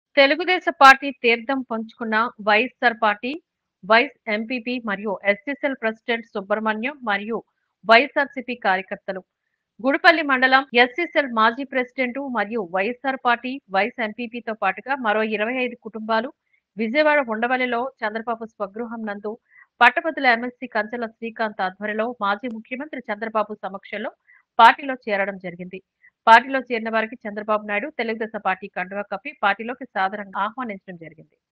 Telugu Desam party తీర్థం పంచుకున్న YSR party vice MPP మరియు ఎస్ఎస్ఎల్ ప్రెసిడెంట్ సుబ్రహ్మణ్యం మరియు వైఎస్ఆర్సీపీ కార్యకర్తలు గుడిపల్లి మండలం ఎస్ఎస్ఎల్ మాజీ ప్రెసిడెంట్ మరియు వైఎస్ఆర్ పార్టీ వైస్ ఎంపీపీతో పాటుగా మరో ఇరవై ఐదు కుటుంబాలు విజయవాడ ఉండవల్లిలో చంద్రబాబు స్వగృహం నందు పట్టభద్రుల ఎమ్మెల్సీ కంచెల శ్రీకాంత్ ఆధ్వర్యంలో మాజీ ముఖ్యమంత్రి చంద్రబాబు సమక్షంలో పార్టీలో చేరడం జరిగింది పార్టీలో చేరిన వారికి చంద్రబాబు నాయుడు తెలుగుదేశం పార్టీ కండువా కప్పి పార్టీలోకి సాదరంగా ఆహ్వానించడం జరిగింది